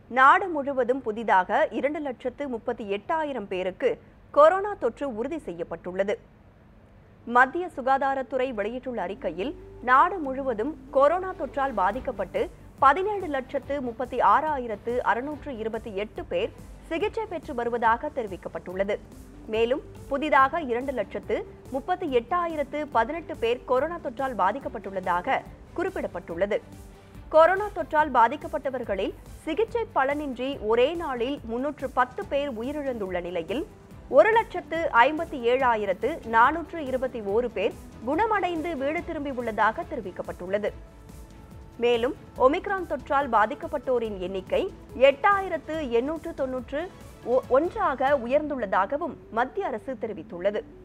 நாடு முழுவதும் புதிதாக இரண்டு லட்சத்து முப்பத்தி எட்டாயிரம் பேருக்கு கொரோனா தொற்று உறுதி செய்யப்பட்டுள்ளது மத்திய சுகாதாரத்துறை வெளியிட்டுள்ள அறிக்கையில் நாடு முழுவதும் கொரோனா தொற்றால் பாதிக்கப்பட்டு பதினேழு லட்சத்து முப்பத்தி ஆறாயிரத்து அறுநூற்று இருபத்தி எட்டு பேர் சிகிச்சை பெற்று வருவதாக தெரிவிக்கப்பட்டுள்ளது மேலும் புதிதாக இரண்டு லட்சத்து முப்பத்தி எட்டாயிரத்து பதினெட்டு பேர் கொரோனா தொற்றால் பாதிக்கப்பட்டுள்ளதாக குறிப்பிடப்பட்டுள்ளது கொரோனா தொற்றால் பாதிக்கப்பட்டவர்களில் சிகிச்சை பலனின்றி ஒரே நாளில் முன்னூற்று பத்து பேர் உயிரிழந்துள்ள நிலையில் ஒரு லட்சத்து ஐம்பத்தி ஏழாயிரத்து நானூற்று இருபத்தி ஓரு பேர் குணமடைந்து வீடு திரும்பியுள்ளதாக தெரிவிக்கப்பட்டுள்ளது மேலும் ஒமிக்ரான் தொற்றால் பாதிக்கப்பட்டோரின் எண்ணிக்கை எட்டாயிரத்து எண்ணூற்று தொன்னூற்று ஒ- ஒன்றாக உயர்ந்துள்ளதாகவும் மத்திய அரசு தெரிவித்துள்ளது